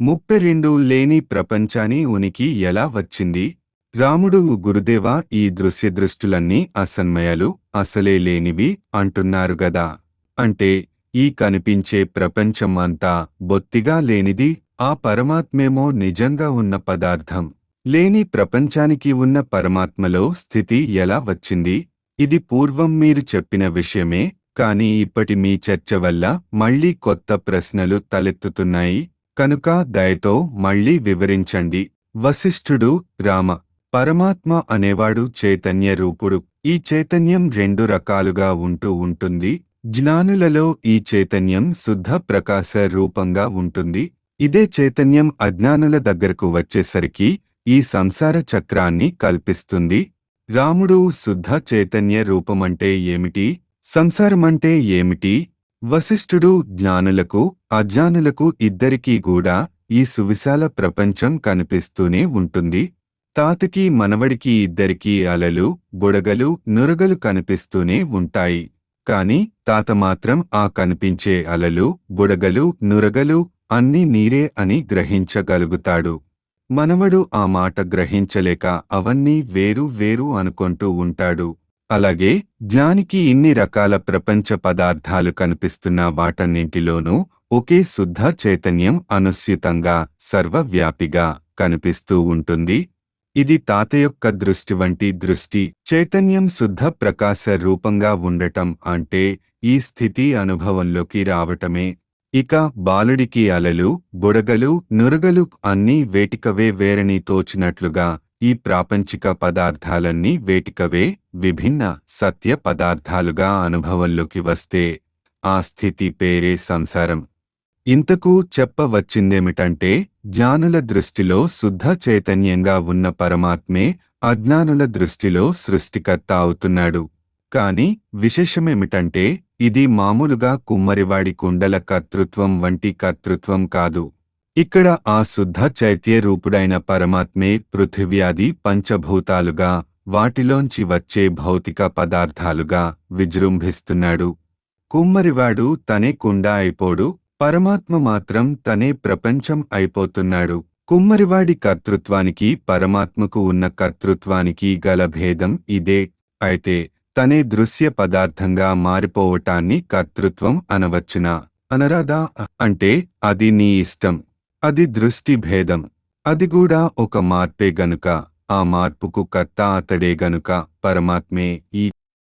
ముప్పై రెండు లేని ప్రపంచాని ఉనికి ఎలా వచ్చింది రాముడు గురుదేవా ఈ దృశ్యదృష్టులన్నీ అసన్మయాలు అసలే లేనివి అంటున్నారు గదా అంటే ఈ కనిపించే ప్రపంచం అంతా బొత్తిగా లేనిది ఆ పరమాత్మేమో నిజంగా ఉన్న పదార్థం లేని ప్రపంచానికి ఉన్న పరమాత్మలో స్థితి ఎలా వచ్చింది ఇది పూర్వం మీరు చెప్పిన విషయమే కాని ఇప్పటి మీ చర్చ వల్ల మళ్ళీ కొత్త ప్రశ్నలు తలెత్తుతున్నాయి కనుక దయతో మళ్ళీ వివరించండి వశిష్ఠుడు రామ పరమాత్మ అనేవాడు చైతన్య రూపుడు ఈ చైతన్యం రెండు రకాలుగా ఉంటూ ఉంటుంది జ్ఞానులలో ఈ చైతన్యం శుద్ధ ప్రకాశ రూపంగా ఉంటుంది ఇదే చైతన్యం అజ్ఞానుల దగ్గరకు వచ్చేసరికి ఈ సంసార చక్రాన్ని కల్పిస్తుంది రాముడు శుద్ధ చైతన్య రూపమంటే ఏమిటి సంసారమంటే ఏమిటి వశిష్ఠుడు జ్ఞానులకు అజ్ఞానులకు ఇద్దరికీ కూడా ఈ సువిశాల ప్రపంచం కనిపిస్తూనే ఉంటుంది తాతకి మనవడికి ఇద్దరికీ అలలు బుడగలు నురగలు కనిపిస్తూనే ఉంటాయి కాని తాత మాత్రం ఆ కనిపించే అలలు బుడగలు నురగలు అన్నీ నీరే అని గ్రహించగలుగుతాడు మనవడు ఆ మాట గ్రహించలేక అవన్నీ వేరు వేరు అనుకుంటూ ఉంటాడు అలాగే జ్ఞానికి ఇన్ని రకాల ప్రపంచ పదార్థాలు కనిపిస్తున్న వాటన్నింటిలోనూ ఒకే శుద్ధ చైతన్యం అనుస్యుతంగా సర్వవ్యాపిగా కనిపిస్తూ ఉంటుంది ఇది తాత యొక్క దృష్టి వంటి దృష్టి చైతన్యం శుద్ధ ప్రకాశ రూపంగా ఉండటం అంటే ఈ స్థితి అనుభవంలోకి రావటమే ఇక బాలుడికి అలలు బుడగలు నురగలు అన్నీ వేటికవే వేరని తోచినట్లుగా ఈ ప్రాపంచిక పదార్థాలన్నీ వేటికవే విభిన్న సత్య పదార్థాలుగా అనుభవంలోకి వస్తే ఆ స్థితి పేరే సంసారం ఇంతకు చెప్పవచ్చిందేమిటంటే జ్ఞానుల దృష్టిలో శుద్ధ చైతన్యంగా ఉన్న పరమాత్మే అజ్ఞానుల దృష్టిలో సృష్టికర్త అవుతున్నాడు కాని విశేషమేమిటంటే ఇది మామూలుగా కుమ్మరివాడి కుండల కర్తృత్వం వంటి కర్తృత్వం కాదు ఇక్కడ ఆ శుద్ధ చైత్య రూపుడైన పరమాత్మే పృథివ్యాది పంచభూతాలుగా వాటిలోంచి వచ్చే భౌతిక పదార్థాలుగా విజృంభిస్తున్నాడు కుమ్మరివాడు తనే కుండ అయిపోడు పరమాత్మ మాత్రం తనే ప్రపంచం అయిపోతున్నాడు కుమ్మరివాడి కర్తృత్వానికి పరమాత్మకు ఉన్న కర్తృత్వానికి గల భేదం ఇదే అయితే తనే దృశ్య పదార్థంగా మారిపోవటాన్ని కర్తృత్వం అనవచ్చునా అనరాదా అంటే అది నీ ఇష్టం అది దృష్టి భేదం అది కూడా ఒక మార్పే గనుక ఆ మార్పుకు కర్త అతడే గనుక పరమాత్మే ఈ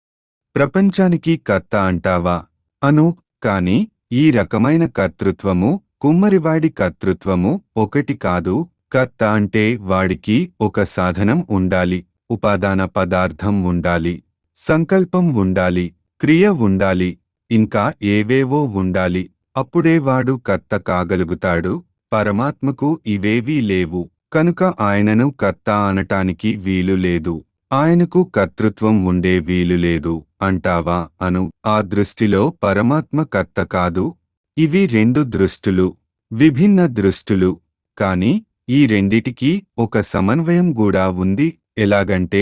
ప్రపంచానికి కర్త అంటావా అను కాని ఈ రకమైన కర్తృత్వము కుమ్మరివాడి కర్తృత్వము ఒకటి కాదు కర్త అంటే వాడికి ఒక సాధనం ఉండాలి ఉపాదాన పదార్థం ఉండాలి సంకల్పం ఉండాలి క్రియ ఉండాలి ఇంకా ఏవేవో ఉండాలి అప్పుడే వాడు కర్త కాగలుగుతాడు పరమాత్మకు ఇవేవీ లేవు కనుక ఆయనను కర్త అనటానికి వీలు లేదు ఆయనకు కర్తృత్వం ఉండే వీలు లేదు అంటావా అను ఆ దృష్టిలో పరమాత్మ కర్త కాదు ఇవి రెండు దృష్టులు విభిన్న దృష్టులు కాని ఈ రెండిటికీ ఒక సమన్వయం కూడా ఉంది ఎలాగంటే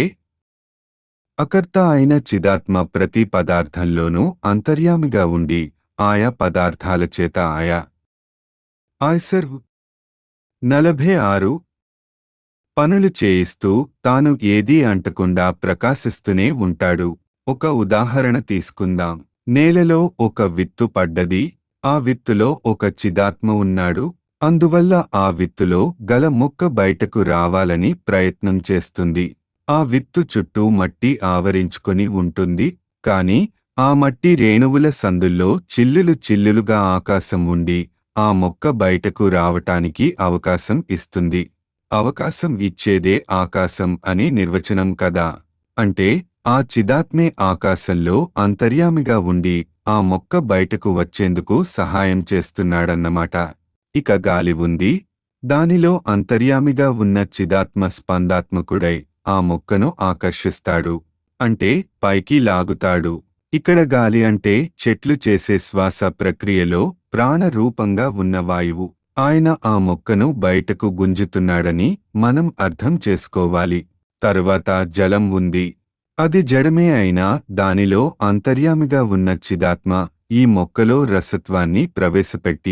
అకర్త అయిన చిదాత్మ ప్రతి పదార్థంలోనూ అంతర్యామిగా ఉండి ఆయా పదార్థాల చేత ఆయా ఆయ్సర్ నలభై ఆరు పనులు చేయిస్తూ తాను ఏదీ అంటకుండా ప్రకాశిస్తూనే ఉంటాడు ఒక ఉదాహరణ తీసుకుందాం నేలలో ఒక విత్తు పడ్డది ఆ విత్తులో ఒక చిదాత్మ ఉన్నాడు అందువల్ల ఆ విత్తులో గల మొక్క బయటకు రావాలని ప్రయత్నం చేస్తుంది ఆ విత్తు చుట్టూ మట్టి ఆవరించుకొని ఉంటుంది కాని ఆ మట్టి రేణువుల సందుల్లో చిల్లులు చిల్లులుగా ఆకాశం ఉండి ఆ మొక్క బయటకు రావటానికి అవకాశం ఇస్తుంది అవకాశం ఇచ్చేదే ఆకాశం అని నిర్వచనం కదా అంటే ఆ చిదాత్మే ఆకాశంలో అంతర్యామిగా ఉండి ఆ మొక్క బయటకు వచ్చేందుకు సహాయం చేస్తున్నాడన్నమాట ఇక గాలి ఉంది దానిలో అంతర్యామిగా ఉన్న చిదాత్మ స్పందాత్మకుడై ఆ మొక్కను ఆకర్షిస్తాడు అంటే పైకి లాగుతాడు ఇక్కడ గాలి అంటే చెట్లు చేసే శ్వాస ప్రక్రియలో ప్రాణరూపంగా ఉన్న వాయువు ఆయన ఆ మొక్కను బయటకు గుంజుతున్నాడని మనం అర్థం చేసుకోవాలి తరువాత జలం ఉంది అది జడమే అయినా దానిలో అంతర్యామిగా ఉన్న చిదాత్మ ఈ మొక్కలో రసత్వాన్ని ప్రవేశపెట్టి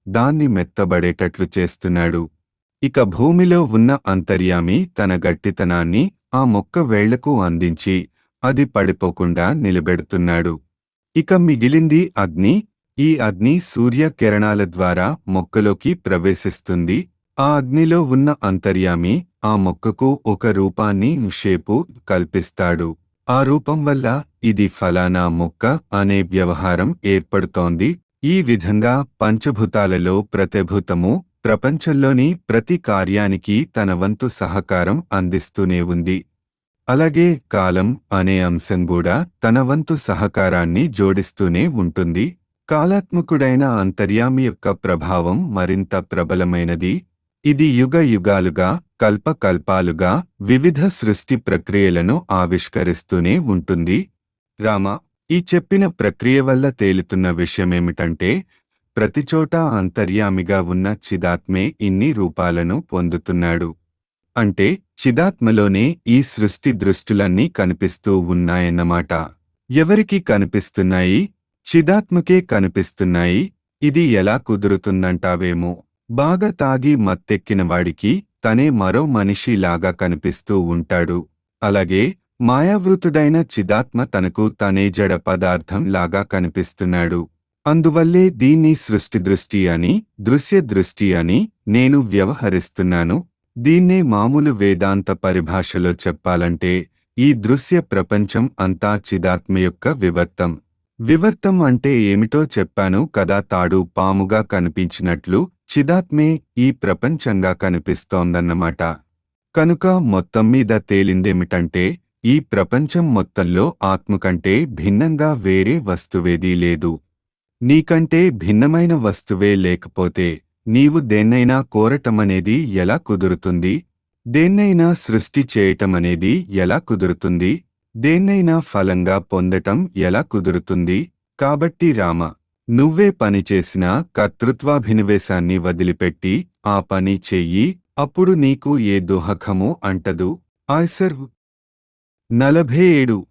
దాన్ని మెత్తబడేటట్లు చేస్తున్నాడు ఇక భూమిలో ఉన్న అంతర్యామి తన గట్టితనాన్ని ఆ మొక్క వేళ్లకు అందించి అది పడిపోకుండా నిలబెడుతున్నాడు ఇక మిగిలింది అగ్ని ఈ అగ్ని సూర్య కిరణాల ద్వారా మొక్కలోకి ప్రవేశిస్తుంది ఆ అగ్నిలో ఉన్న అంతర్యామి ఆ మొక్కకు ఒక రూపాన్ని షేపు కల్పిస్తాడు ఆ రూపం వల్ల ఇది ఫలానా మొక్క అనే వ్యవహారం ఏర్పడుతోంది ఈ విధంగా పంచభూతాలలో ప్రతిభూతము ప్రపంచంలోని ప్రతి కార్యానికి తన వంతు సహకారం అందిస్తూనే ఉంది అలాగే కాలం అనే అంశం కూడా తన వంతు సహకారాన్ని జోడిస్తూనే ఉంటుంది కాలాత్మకుడైన అంతర్యామి యొక్క ప్రభావం మరింత ప్రబలమైనది ఇది యుగ యుగాలుగా కల్పకల్పాలుగా వివిధ సృష్టి ప్రక్రియలను ఆవిష్కరిస్తూనే ఉంటుంది రామ ఈ చెప్పిన ప్రక్రియ వల్ల తేలుతున్న విషయమేమిటంటే ప్రతిచోట అంతర్యామిగా ఉన్న చిదాత్మే ఇన్ని రూపాలను పొందుతున్నాడు అంటే చిదాత్మలోనే ఈ సృష్టి దృష్టులన్నీ కనిపిస్తూ ఉన్నాయన్నమాట ఎవరికి కనిపిస్తున్నాయి చిదాత్మకే కనిపిస్తున్నాయి ఇది ఎలా కుదురుతుందంటావేమో బాగా తాగి మత్తెక్కిన వాడికి తనే మరో మనిషిలాగా కనిపిస్తూ ఉంటాడు అలాగే మాయావృతుడైన చిదాత్మ తనకు తనే జడ పదార్థం లాగా కనిపిస్తున్నాడు అందువల్లే దీన్ని సృష్టి దృష్టి అని దృశ్య దృష్టి అని నేను వ్యవహరిస్తున్నాను దీన్నే మామూలు వేదాంత పరిభాషలో చెప్పాలంటే ఈ దృశ్య ప్రపంచం అంతా చిదాత్మ యొక్క వివర్తం వివర్తం అంటే ఏమిటో చెప్పాను కదా తాడు పాముగా కనిపించినట్లు చిదాత్మే ఈ ప్రపంచంగా కనిపిస్తోందన్నమాట కనుక మొత్తం మీద తేలిందేమిటంటే ఈ ప్రపంచం మొత్తంలో ఆత్మ కంటే భిన్నంగా వేరే వస్తువేదీ లేదు నీకంటే భిన్నమైన వస్తువే లేకపోతే నీవు దేన్నైనా కోరటమనేది ఎలా కుదురుతుంది దేన్నైనా సృష్టి చేయటమనేది ఎలా కుదురుతుంది దేన్నైనా ఫలంగా పొందటం ఎలా కుదురుతుంది కాబట్టి రామ నువ్వే పనిచేసినా కర్తృత్వాభినివేశాన్ని వదిలిపెట్టి ఆ పని చెయ్యి అప్పుడు నీకు ఏ దుహకమూ అంటదు ఆయ్సర్ నలభై ఏడు